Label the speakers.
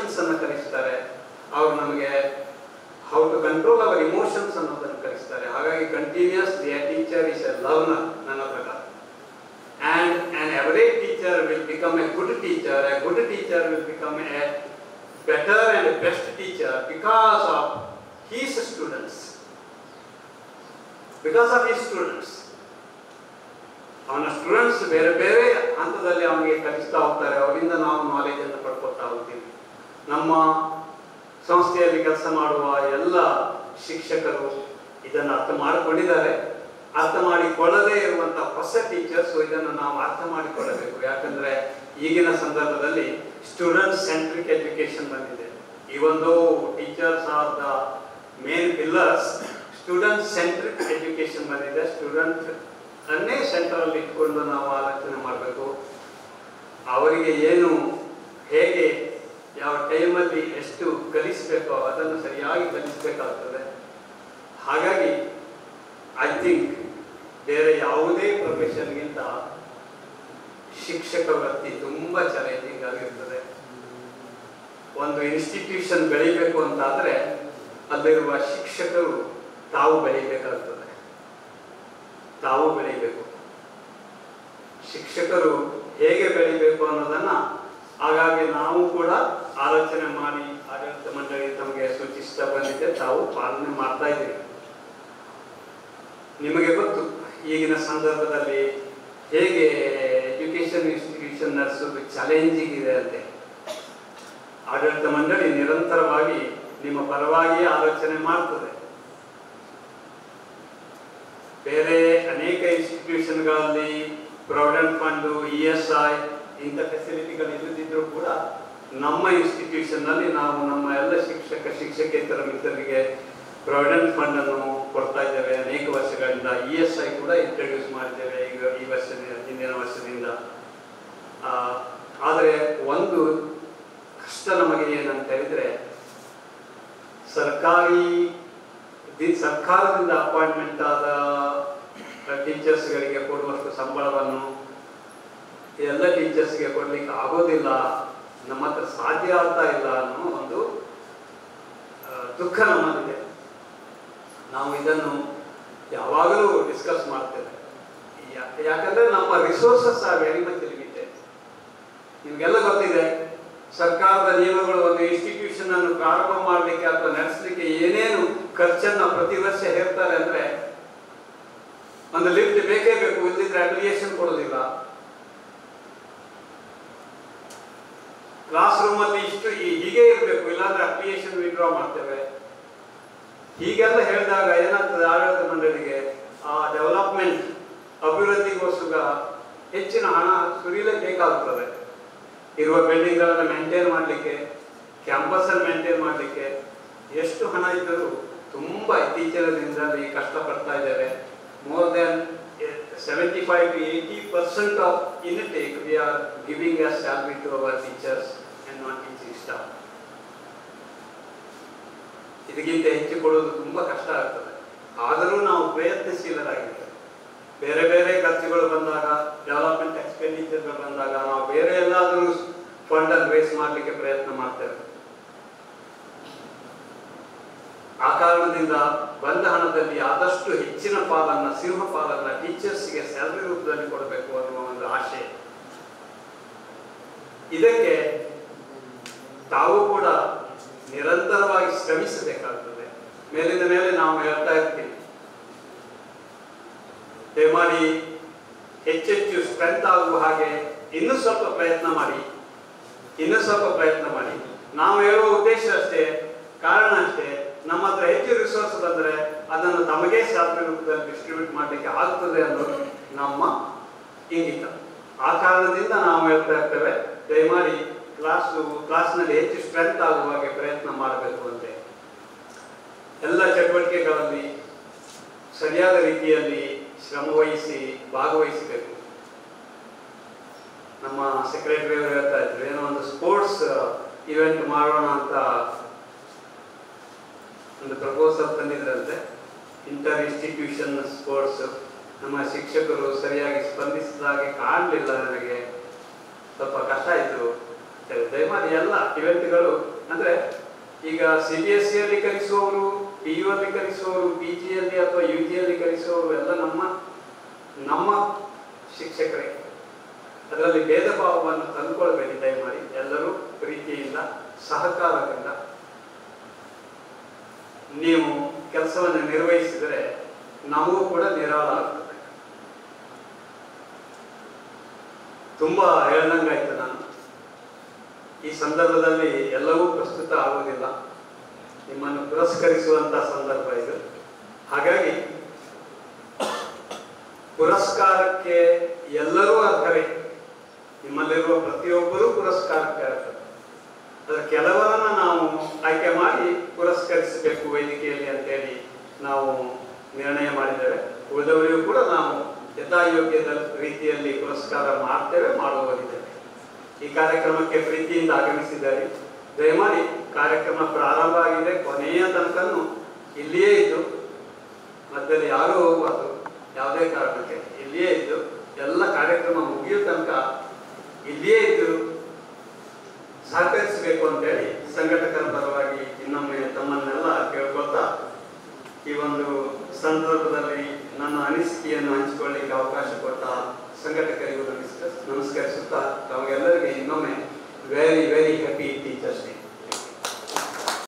Speaker 1: Patience ಅನ್ನು ಕಲಿಸ್ತಾರೆ ಅವರು ನಮಗೆ how to control our emotions ಅನ್ನೋದನ್ನು ಕಲಿಸ್ತಾರೆ ಹಾಗಾಗಿ continues the teacher is a learner ನನ್ನ ಪ್ರಕಾರ and an average teacher will become a good teacher, a good teacher will become a better and a best teacher because of his students. Because of his students. ಅವನ students ಬೇರೆ ಬೇರೆ ಹಂತದಲ್ಲಿ ಅವನಿಗೆ ಕಲಿಸ್ತಾ ಹೋಗ್ತಾರೆ ಅವರಿಂದ ನಾವು ನಾಲೆಜ್ ಅನ್ನು ಪಡ್ಕೊಳ್ತಾ ಹೋಗ್ತೀವಿ ನಮ್ಮ ಸಂಸ್ಥೆಯಲ್ಲಿ ಕೆಲಸ ಮಾಡುವ ಎಲ್ಲ ಶಿಕ್ಷಕರು ಇದನ್ನು ಅರ್ಥ ಮಾಡಿಕೊಂಡಿದ್ದಾರೆ ಅರ್ಥ ಮಾಡಿಕೊಳ್ಳದೇ ಇರುವಂತಹ ಹೊಸ ಟೀಚರ್ಸ್ ಇದನ್ನು ನಾವು ಅರ್ಥ ಮಾಡಿಕೊಳ್ಳಬೇಕು ಯಾಕಂದ್ರೆ ಈಗಿನ ಸಂದರ್ಭದಲ್ಲಿ ಸ್ಟೂಡೆಂಟ್ ಸೆಂಟ್ರಿಕ್ ಎಜುಕೇಶನ್ ಬಂದಿದೆ ಈ ಒಂದು teachers are the main pillars student centric education ಬಂದಿದೆ ಸ್ಟೂಡೆಂಟ್ ಅನ್ನೇ ಸೆಂಟ್ರಲ್ಲಿ ಇಟ್ಕೊಂಡು ನಾವು ಆಲೋಚನೆ ಮಾಡಬೇಕು ಅವರಿಗೆ ಏನು ಹೇಗೆ ಯಾವ ಟೈಮಲ್ಲಿ ಎಷ್ಟು ಕಲಿಸಬೇಕೋ ಅದನ್ನು ಸರಿಯಾಗಿ ಕಲಿಸಬೇಕಾಗ್ತದೆ ಹಾಗಾಗಿ ಐ ಥಿಂಕ್ ಬೇರೆ ಯಾವುದೇ ಪ್ರೊಫೆಷನ್ಗಿಂತ ಶಿಕ್ಷಕ ವೃತ್ತಿ ತುಂಬ ಚಾಲೆಂಜಿಂಗ್ ಆಗಿರ್ತದೆ ಒಂದು ಇನ್ಸ್ಟಿಟ್ಯೂಷನ್ ಬೆಳಿಬೇಕು ಅಂತಾದರೆ ಅಲ್ಲಿರುವ ಶಿಕ್ಷಕರು ತಾವು ಬೆಳಿಬೇಕಾಗ್ತದೆ ತಾವು ಬೆಳಿಬೇಕು ಶಿಕ್ಷಕರು ಹೇಗೆ ಬೆಳಿಬೇಕು ಅನ್ನೋದನ್ನ ಹಾಗಾಗಿ ನಾವು ಕೂಡ ಆಲೋಚನೆ ಮಾಡಿ ಆಡಳಿತ ಮಂಡಳಿ ತಮಗೆ ಸೂಚಿಸ್ತಾ ಬಂದಿದೆ ತಾವು ಪಾಲನೆ ಮಾಡ್ತಾ ಇದ್ದೀವಿ ನಿಮಗೆ ಗೊತ್ತು ಈಗಿನ ಸಂದರ್ಭದಲ್ಲಿ ಹೇಗೆ ಎಜುಕೇಶನ್ ಇನ್ಸ್ಟಿಟ್ಯೂಷನ್ ನಡೆಸೋದು ಚಾಲೆಂಜಿಂಗ್ ಇದೆ ಅಂತೆ ಆಡಳಿತ ಮಂಡಳಿ ನಿರಂತರವಾಗಿ ನಿಮ್ಮ ಪರವಾಗಿ ಆಲೋಚನೆ ಮಾಡ್ತದೆ ಬೇರೆ ಅನೇಕ ಇನ್ಸ್ಟಿಟ್ಯೂಷನ್ಗಳಲ್ಲಿ provident fund E S I ಇಂಥ ಫೆಸಿಲಿಟಿಗಳು ಇಲ್ಲದಿದ್ರೂ ಕೂಡ ನಮ್ಮ ಇನ್ಸ್ಟಿಟ್ಯೂಷನ್ನಲ್ಲಿ ನಾವು ನಮ್ಮ ಎಲ್ಲ ಶಿಕ್ಷಕ ಶಿಕ್ಷಕೇತರ ಮಿತ್ರರಿಗೆ ಪ್ರಾವಿಡೆಂಟ್ ಫಂಡ್ ಅನ್ನು ಕೊಡ್ತಾ ಇದ್ದೇವೆ ಅನೇಕ ವರ್ಷಗಳಿಂದ ಇ ಎಸ್ ಐ ಕೂಡ ಇಂಟ್ರೊಡ್ಯೂಸ್ ಮಾಡಿದ್ದೇವೆ ಈಗ ಈ ವರ್ಷದಿಂದ ಹಿಂದಿನ ವರ್ಷದಿಂದ ಆ, ಆದರೆ ಒಂದು ಕಷ್ಟ ನಮಗೆ ಏನಂತ ಹೇಳಿದ್ರೆ ಸರ್ಕಾರಿ ದಿ- ಸರ್ಕಾರದಿಂದ ಅಪಾಯಿಂಟ್ಮೆಂಟ್ ಆದ ಟೀಚರ್ಸ್ಗಳಿಗೆ ಕೊಡುವಷ್ಟು ಸಂಬಳವನ್ನು ಎಲ್ಲ ಟೀಚರ್ಸ್ಗೆ ಕೊಡ್ಲಿಕ್ಕೆ ಆಗೋದಿಲ್ಲ ನಮ್ಮ ಹತ್ರ ಸಾಧ್ಯ ಆಗ್ತಾ ಇಲ್ಲ ಅನ್ನೋ ಒಂದು ಆ, ದುಃಖ ನಮ್ಮಲ್ಲಿದೆ ನಾವು ಇದನ್ನು ಯಾವಾಗಲೂ ಡಿಸ್ಕಸ್ ಮಾಡ್ತೇವೆ ಯಾ- ಯಾಕಂದ್ರೆ ನಮ್ಮ resources are very much limited ನಿಮಗೆಲ್ಲ ಗೊತ್ತಿದೆ ಸರ್ಕಾರದ ನಿಯಮಗಳು ಒಂದು ಇನ್ಸ್ಟಿಟ್ಯೂಷನ್ ಅನ್ನು ಪ್ರಾರಂಭ ಮಾಡಲಿಕ್ಕೆ ಅಥವಾ ನಡೆಸಲಿಕ್ಕೆ ಏನೇನು ಖರ್ಚನ್ನ ಪ್ರತಿ ವರ್ಷ ಹೇಳ್ತಾರೆ ಅಂದ್ರೆ ಒಂದು ಲಿಫ್ಟ್ ಬೇಕೇ ಬೇಕು ಇಲ್ಲದಿದ್ರೆ ಅಪ್ಲಿಕೇಶನ್ ಕೊಡೋದಿಲ್ಲ ಕ್ಲಾಸ್ ರೂಮ್ ಅಲ್ಲಿ ಇಷ್ಟು ಈ- ಹೀಗೆ ಇರಬೇಕು ಇಲ್ಲಾಂದ್ರೆ ಅಪ್ಲಿಕೇಶನ್ ವಿಡ್ರಾ ಮಾಡ್ತೇವೆ ಹೀಗೆಲ್ಲ ಹೇಳಿದಾಗ ಏನಾಗ್ತದೆ ಆಡಳಿತ ಮಂಡಳಿಗೆ ಆ ಡೆವಲಪ್ಮೆಂಟ್ ಅಭಿವೃದ್ಧಿಗೋಸ್ಕರ ಹೆಚ್ಚಿನ ಹಣ ಸುರಿಯಲೇಬೇಕಾಗುತ್ತದೆ ಇರುವ ಬಿಲ್ಡಿಂಗ್ಗಳನ್ನು ಮೇಂಟೈನ್ ಮಾಡಲಿಕ್ಕೆ ಕ್ಯಾಂಪಸ್ ಮೇಂಟೈನ್ ಮಾಡಲಿಕ್ಕೆ ಎಷ್ಟು ಹಣ ಇದ್ದರೂ ತುಂಬ ಇತ್ತೀಚಿನ ದಿನದಲ್ಲಿ ಕಷ್ಟಪಡ್ತಾ ಇದ್ದಾರೆ more than seventy five to eighty percent of intake we are giving a salary to our teachers and non teaching staff ಇದಕ್ಕಿಂತ ಹೆಚ್ಚು ಕೊಡೋದು ತುಂಬ ಕಷ್ಟ ಆಗ್ತದೆ ಆದರೂ ನಾವು ಪ್ರಯತ್ನಶೀಲರಾಗಿದ್ದೇವೆ ಬೇರೆ ಬೇರೆ ಖರ್ಚುಗಳು ಬಂದಾಗ ಡೆವಲಪ್ಮೆಂಟ್ ಎಕ್ಸ್ಪೆಂಡಿಚರ್ಗಳು ಬಂದಾಗ ನಾವು ಬೇರೆ ಎಲ್ಲಾದರೂ ಫಂಡ್ ಅನ್ನು ರೇಸ್ ಮಾಡಲಿಕ್ಕೆ ಪ್ರಯತ್ನ ಮಾಡ್ತೇವೆ ಆ ಕಾರಣದಿಂದ ಬಂದ ಹಣದಲ್ಲಿ ಆದಷ್ಟು ಹೆಚ್ಚಿನ ಪಾಲನ್ನ ಸಿಂಹ ಪಾಲನ್ನ ಟೀಚರ್ಸ್ಗೆ ಸ್ಯಾಲರಿ ರೂಪದಲ್ಲಿ ಕೊಡಬೇಕು ಅನ್ನುವ ಒಂದು ಆಶೆ ಇದಕ್ಕೆ ತಾವು ಕೂಡ ನಿರಂತರವಾಗಿ ಶ್ರಮಿಸಬೇಕಾಗ್ತದೆ ಮೇಲಿಂದ ಮೇಲೆ ನಾವು ಹೇಳ್ತಾ ಇರ್ತೀವಿ ದಯಮಾಡಿ ಹೆಚ್ಚೆಚ್ಚು ಸ್ಟ್ರೆಂತ್ ಆಗುವ ಹಾಗೆ ಇನ್ನೂ ಸ್ವಲ್ಪ ಪ್ರಯತ್ನ ಮಾಡಿ ಇನ್ನೂ ಸ್ವಲ್ಪ ಪ್ರಯತ್ನ ಮಾಡಿ ನಾವು ಹೇಳುವ ಉದ್ದೇಶ ಅಷ್ಟೇ ಕಾರಣ ಅಷ್ಟೇ ನಮ್ಮ ಹತ್ರ ಹೆಚ್ಚು ರಿಸೋರ್ಸ್ ಬಂದರೆ ಅದನ್ನು ತಮಗೇ ಶಾಸ್ತ್ರ ರೂಪದಲ್ಲಿ ಡಿಸ್ಟ್ರಿಬ್ಯೂಟ್ ಮಾಡಲಿಕ್ಕೆ ಆಗ್ತದೆ ಅನ್ನೋದು ನಮ್ಮ ಇಂಗಿತ ಆ ಕಾರಣದಿಂದ ನಾವು ಹೇಳ್ತಾ ಇರ್ತೇವೆ ದಯಮಾಡಿ ಕ್ಲಾಸು ಕ್ಲಾಸ್ನಲ್ಲಿ ಹೆಚ್ಚು ಸ್ಟ್ರೆಂತ್ ಆಗುವ ಹಾಗೆ ಪ್ರಯತ್ನ ಮಾಡಬೇಕು ಅಂತೆ ಎಲ್ಲ ಚಟುವಟಿಕೆಗಳಲ್ಲಿ ಸರಿಯಾದ ರೀತಿಯಲ್ಲಿ ಶ್ರಮವಹಿಸಿ ಭಾಗವಹಿಸಬೇಕು ನಮ್ಮ ಸೆಕ್ರೆಟರಿ ಅವರು ಹೇಳ್ತಾ ಇದ್ರು ಏನೋ ಒಂದು ಸ್ಪೋರ್ಟ್ಸ್ ಇವೆಂಟ್ ಮಾಡೋಣ ಅಂತ ಒಂದು ಪ್ರಪೋಸಲ್ ತಂದಿದ್ರಂತೆ ಇಂಟರ್ ಇನ್ಸ್ಟಿಟ್ಯೂಷನ್ ಸ್ಪೋರ್ಟ್ಸ್ ನಮ್ಮ ಶಿಕ್ಷಕರು ಸರಿಯಾಗಿ ಸ್ಪಂದಿಸಿದಾಗೆ ಕಾಣಲಿಲ್ಲ ನನಗೆ ಸ್ವಲ್ಪ ಕಷ್ಟ ಆಯಿತು ದಯಮಾಡಿ ಎಲ್ಲ ಇವೆಂಟ್ಗಳು ಈಗ ಸಿ ಬಿ ಎಸ್ ಸಿಯಲ್ಲಿ ಕಲಿಸುವವರು ಪಿ ಯು ಅಲ್ಲಿ ಕಲಿಸುವವರು ಪಿ ಜಿಯಲ್ಲಿ ಅಥವಾ ಯು ಜಿಯಲ್ಲಿ ಕಲಿಸುವವರು ಎಲ್ಲ ನಮ್ಮ ನಮ್ಮ ಶಿಕ್ಷಕರೇ ಅದರಲ್ಲಿ ಭೇದ ಭಾವವನ್ನು ತಂದುಕೊಳ್ಬೇಡಿ ದಯಮಾಡಿ ಎಲ್ಲರೂ ಪ್ರೀತಿಯಿಂದ ಸಹಕಾರದಿಂದ ನೀವು ಕೆಲಸವನ್ನು ನಿರ್ವಹಿಸಿದರೆ ನಮಗೂ ಕೂಡ ನಿರಾಳ ಆಗ್ತದೆ ತುಂಬಾ ಹೇಳ್ದಂಗಾಯ್ತು ನಾನು ಈ ಸಂದರ್ಭದಲ್ಲಿ ಎಲ್ಲವೂ ಪ್ರಸ್ತುತ ಆಗುವುದಿಲ್ಲ ನಿಮ್ಮನ್ನು ಪುರಸ್ಕರಿಸುವಂತ ಸಂದರ್ಭ ಇದು ಹಾಗಾಗಿ ಪುರಸ್ಕಾರಕ್ಕೆ ಎಲ್ಲರೂ ಅರ್ಹರೇ ನಿಮ್ಮಲ್ಲಿರುವ ಪ್ರತಿಯೊಬ್ಬರೂ ಪುರಸ್ಕಾರಕ್ಕೆ ಅರ್ಹರು ಅದರ ಕೆಲವರನ್ನ ನಾವು ಆಯ್ಕೆ ಮಾಡಿ ಪುರಸ್ಕರಿಸಬೇಕು ವೇದಿಕೆಯಲ್ಲಿ ಅಂತೇಳಿ ನಾವು ನಿರ್ಣಯ ಮಾಡಿದ್ದೇವೆ ಉಳಿದವರಿಗೂ ಕೂಡ ನಾವು ಯಥಾಯೋಗ್ಯದ ರೀತಿಯಲ್ಲಿ ಪುರಸ್ಕಾರ ಮಾಡ್ತೇವೆ ಮಾಡುವವರಿದ್ದೇವೆ ಈ ಕಾರ್ಯಕ್ರಮಕ್ಕೆ ಪ್ರೀತಿಯಿಂದ ಆಗಮಿಸಿದ್ದಾರೆ ದಯಮಾಡಿ ಕಾರ್ಯಕ್ರಮ ಪ್ರಾರಂಭ ಆಗಿದೆ ಕೊನೆಯ ತನಕನೂ ಇಲ್ಲಿಯೇ ಇದ್ದು ಮಧ್ಯದಲ್ಲಿ ಯಾರೂ ಹೋಗಬಾರ್ದು ಯಾವುದೇ ಕಾರಣ